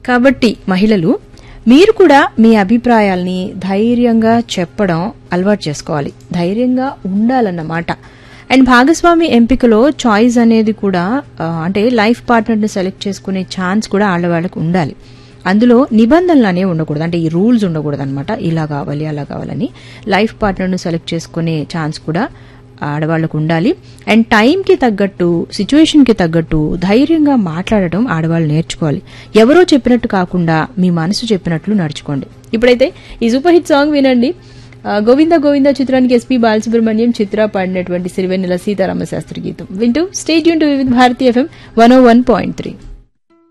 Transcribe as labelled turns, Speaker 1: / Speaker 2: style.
Speaker 1: కాబట్టి మహిళలు మీరు కూడా మీ అభిప్రాయాల్ని ధైర్యంగా చెప్పడం అలవాటు చేసుకోవాలి ధైర్యంగా ఉండాలన్నమాట అండ్ భాగస్వామి ఎంపికలో చాయిస్ అనేది కూడా ఆ, అంటే లైఫ్ పార్ట్నర్ని సెలెక్ట్ చేసుకునే ఛాన్స్ కూడా ఆడవాళ్ళకు ఉండాలి అందులో నిబంధనలు అనేవి ఉండకూడదు అంటే ఈ రూల్స్ ఉండకూడదు అనమాట ఇలా కావాలి అలా కావాలని లైఫ్ పార్ట్నర్ను సెలెక్ట్ చేసుకునే ఛాన్స్ కూడా ఆడవాళ్ళకు ఉండాలి అండ్ టైంకి తగ్గట్టు సిచ్యువేషన్కి తగ్గట్టు ధైర్యంగా మాట్లాడటం ఆడవాళ్ళు నేర్చుకోవాలి ఎవరో చెప్పినట్టు కాకుండా మీ మనసు చెప్పినట్లు నడుచుకోండి ఇప్పుడైతే ఈ సూపర్ హిట్ సాంగ్ వినండి ఆ, గోవింద గోవింద చిత్రానికి ఎస్పీ బాలసుబ్రహ్మణ్యం చిత్ర పాడినటువంటి సిరివెన్నెల సీతారామ శాస్త్రి గీతం వింటూ స్టేట్ యూన్ to with Bharati FM one O one point three